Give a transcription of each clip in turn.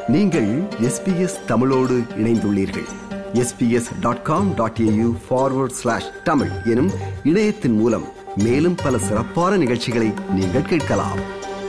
நீங்கள் எஸ்பிஎஸ் தமிழோடு இணைந்துள்ளீர்கள் SBS dot com dot AU forward slash Tamil எனும் இணையத்தின் மூலம் மேலும் பல சிறப்பான நிகழ்ச்சிகளை நீங்கள் கேட்கலாம்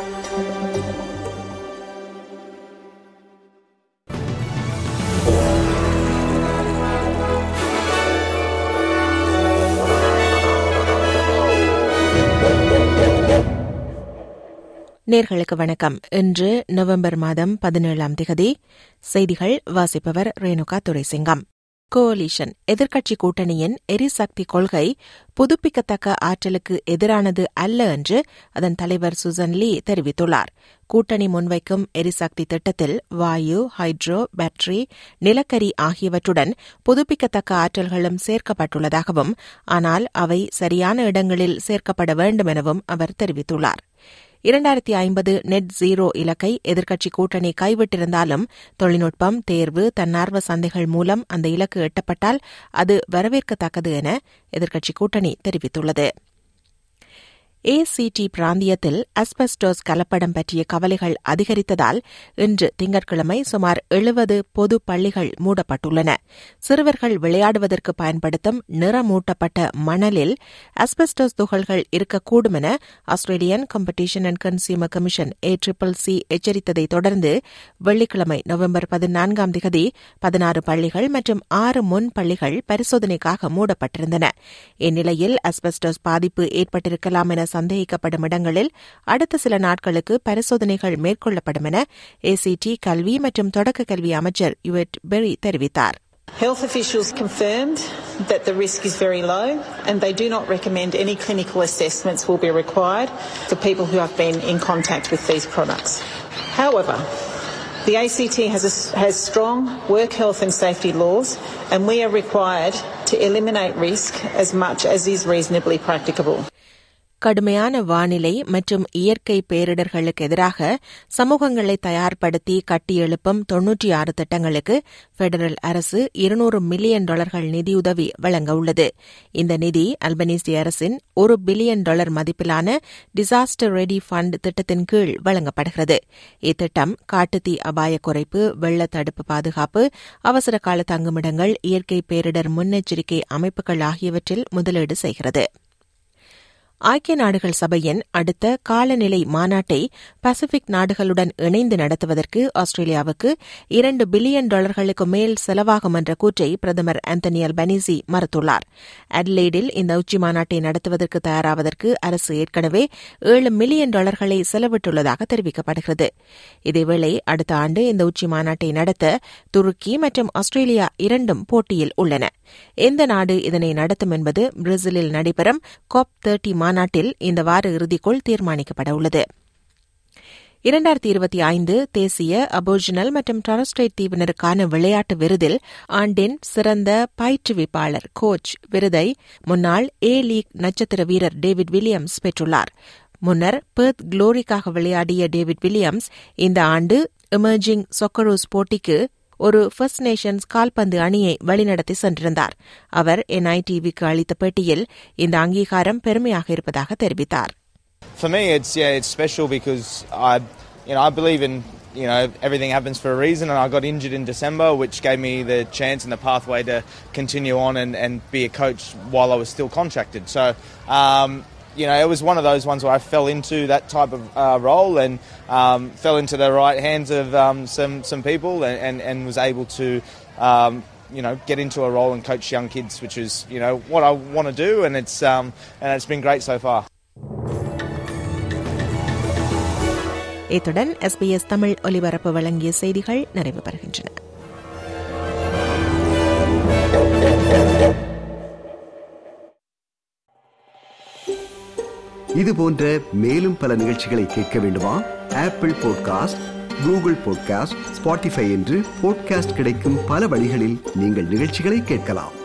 நேர்களுக்கு வணக்கம் இன்று நவம்பர் மாதம் பதினேழாம் திகதி செய்திகள் வாசிப்பவர் ரேணுகா துரைசிங்கம் கோலிஷன் எதிர்க்கட்சி கூட்டணியின் எரிசக்தி கொள்கை புதுப்பிக்கத்தக்க ஆற்றலுக்கு எதிரானது அல்ல என்று அதன் தலைவர் சுசன் லீ தெரிவித்துள்ளார் கூட்டணி முன்வைக்கும் எரிசக்தி திட்டத்தில் வாயு ஹைட்ரோ பேட்டரி நிலக்கரி ஆகியவற்றுடன் புதுப்பிக்கத்தக்க ஆற்றல்களும் சேர்க்கப்பட்டுள்ளதாகவும் ஆனால் அவை சரியான இடங்களில் சேர்க்கப்பட வேண்டும் எனவும் அவர் தெரிவித்துள்ளார் இரண்டாயிரத்தி ஐம்பது நெட் ஜீரோ இலக்கை எதிர்க்கட்சி கூட்டணி கைவிட்டிருந்தாலும் தொழில்நுட்பம் தேர்வு தன்னார்வ சந்தைகள் மூலம் அந்த இலக்கு எட்டப்பட்டால் அது வரவேற்கத்தக்கது என எதிர்க்கட்சி கூட்டணி தெரிவித்துள்ளது ஏசிடி பிராந்தியத்தில் அஸ்பெஸ்டோஸ் கலப்படம் பற்றிய கவலைகள் அதிகரித்ததால் இன்று திங்கட்கிழமை சுமார் எழுபது பொது பள்ளிகள் மூடப்பட்டுள்ளன சிறுவர்கள் விளையாடுவதற்கு பயன்படுத்தும் நிறமூட்டப்பட்ட மணலில் அஸ்பெஸ்டோஸ் துகள்கள் இருக்கக்கூடும் என Australian competition and consumer commission A triple C எச்சரித்ததை தொடர்ந்து வெள்ளிக்கிழமை நவம்பர் பதினான்காம் திகதி பதினாறு பள்ளிகள் மற்றும் ஆறு முன் பள்ளிகள் பரிசோதனைக்காக மூடப்பட்டிருந்தன இந்நிலையில் அஸ்பெஸ்டோஸ் பாதிப்பு ஏற்பட்டிருக்கலாம் என சந்தேகிக்கப்படும் இடங்களில் அடுத்த சில நாட்களுக்கு பரிசோதனைகள் மேற்கொள்ளப்படும் என ஏசிடி கல்வி மற்றும் தொடக்க கல்வி அமைச்சர் யுவெட் பெரி தெரிவித்தார் Health officials confirmed that the risk is very low and they do not recommend any clinical assessments will be required for people who have been in contact with these products. However, the ACT has, a, has strong work health and safety laws and we are required to eliminate risk as much as is reasonably practicable. கடுமையான வானிலை மற்றும் இயற்கை பேரிடர்களுக்கு எதிராக சமூகங்களை தயார்படுத்தி கட்டியெழுப்பும் தொன்னூற்றி ஆறு திட்டங்களுக்கு பெடரல் அரசு இருநூறு மில்லியன் டாலர்கள் நிதியுதவி வழங்க உள்ளது இந்த நிதி அல்பனீசிய அரசின் ஒரு பில்லியன் டாலர் மதிப்பிலான டிசாஸ்டர் ரெடி ஃபண்ட் திட்டத்தின் கீழ் வழங்கப்படுகிறது இத்திட்டம் காட்டுத்தீ அபாய குறைப்பு வெள்ள தடுப்பு பாதுகாப்பு அவசர கால தங்குமிடங்கள் இயற்கை பேரிடர் முன்னெச்சரிக்கை அமைப்புகள் ஆகியவற்றில் முதலீடு செய்கிறது ஐக்கிய நாடுகள் சபையின் அடுத்த காலநிலை மாநாட்டை பசிபிக் நாடுகளுடன் இணைந்து நடத்துவதற்கு ஆஸ்திரேலியாவுக்கு இரண்டு பில்லியன் டாலர்களுக்கு மேல் செலவாகும் என்ற கூற்றை பிரதமர் ஆந்தனி அல்பனீசி மறுத்துள்ளார் அட்லைடில் இந்த உச்சி மாநாட்டை நடத்துவதற்கு தயாராவதற்கு அரசு ஏற்கனவே ஏழு மில்லியன் டாலர்களை செலவிட்டுள்ளதாக தெரிவிக்கப்படுகிறது இதேவேளை அடுத்த ஆண்டு இந்த உச்சி மாநாட்டை நடத்த துருக்கி மற்றும் ஆஸ்திரேலியா இரண்டும் போட்டியில் உள்ளன எந்த நாடு இதனை நடத்தும் என்பது பிரேசிலில் நடைபெறும் காப் தேர்ட்டி மாநாட்டில் இந்த வார இறுதிக்குள் தீர்மானிக்கப்பட உள்ளது இரண்டாயிரத்தி இருபத்தி ஐந்து தேசிய அபோரிஜினல் மற்றும் டாரஸ்ட்ரேட் தீவினருக்கான விளையாட்டு விருதில் ஆண்டின் சிறந்த பயிற்றுவிப்பாளர் கோச் விருதை முன்னாள் ஏ லீக் நட்சத்திர வீரர் டேவிட் வில்லியம்ஸ் பெற்றுள்ளார் முன்னர் பெர்த் குளோரிக்காக விளையாடிய டேவிட் வில்லியம்ஸ் இந்த ஆண்டு எமர்ஜிங் சொக்கரோஸ் போட்டிக்கு ஒரு ஃபர்ஸ்ட் நேஷன்ஸ் கால்பந்து அணியை வழிநடத்தி சென்றிருந்தார் அவர் என்ஐடிவிக்கு அளித்த பேட்டியில் இந்த அங்கீகாரம் பெருமையாக இருப்பதாக தெரிவித்தார் For me, it's yeah, it's special because I, you know, I believe in you know everything happens for a reason, and I got injured in December, which gave me the chance and the pathway to continue on and, and be a coach while I was still contracted. So. Um, you know, it was one of those ones where I fell into that type of uh, role and um, fell into the right hands of um, some some people and, and, and was able to, um, you know, get into a role and coach young kids, which is you know what I want to do, and it's um, and it's been great so far. இத்துடன் SBS Tamil ஒலிபரப்பு வழங்கிய செய்திகள் நிறைவு பெறுகின்றன இது போன்ற மேலும் பல நிகழ்ச்சிகளை கேட்க வேண்டுமா Apple podcast Google podcast Spotify என்று பாட்காஸ்ட் கிடைக்கும் பல வழிகளில் நீங்கள் நிகழ்ச்சிகளை கேட்கலாம்